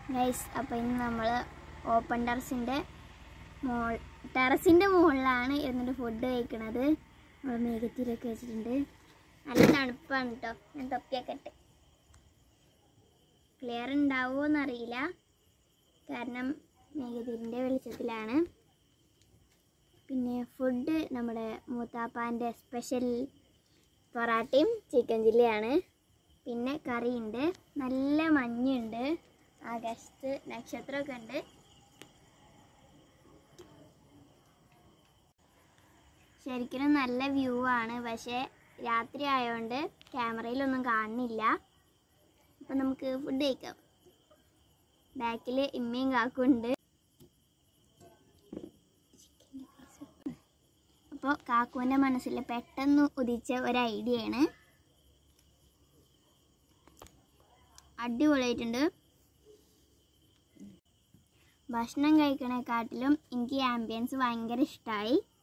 guys അപ്പോൾ ഇന്ന് നമ്മൾ ഓപ്പൺ ടെറസിൻ്റെ മോൾ ടെറസിൻ്റെ മുകളിലാണ് ഇരുന്നിട്ട് ഫുഡ് കഴിക്കണത് നമ്മൾ മേഘത്തിലൊക്കെ വെച്ചിട്ടുണ്ട് നല്ല തണുപ്പാണ് കേട്ടോ ഞാൻ തൊപ്പിയൊക്കെ ഇട്ട് ക്ലിയർ ഉണ്ടാവുമോ എന്നറിയില്ല കാരണം മേഘത്തിൻ്റെ വെളിച്ചത്തിലാണ് പിന്നെ ഫുഡ് നമ്മുടെ മൂത്താപ്പാൻ്റെ സ്പെഷ്യൽ പൊറാട്ടയും ചിക്കൻ ചില്ലിയാണ് പിന്നെ കറിയുണ്ട് നല്ല മഞ്ഞുണ്ട് ആകാശത്ത് നക്ഷത്രമൊക്കെ ഉണ്ട് ശരിക്കും നല്ല വ്യൂ ആണ് പക്ഷേ രാത്രി ആയതുകൊണ്ട് ക്യാമറയിലൊന്നും കാണുന്നില്ല അപ്പം നമുക്ക് ഫുഡ് കഴിക്കാം ബാക്കിൽ ഇമ്മയും കാക്കും ഉണ്ട് അപ്പോൾ കാക്കുവിൻ്റെ മനസ്സിൽ പെട്ടെന്ന് ഉദിച്ച ഒരു ഐഡിയയാണ് അടിപൊളിയായിട്ടുണ്ട് ഭക്ഷണം കഴിക്കണേക്കാട്ടിലും എനിക്ക് ആംബിയൻസ് ഭയങ്കര ഇഷ്ടമായി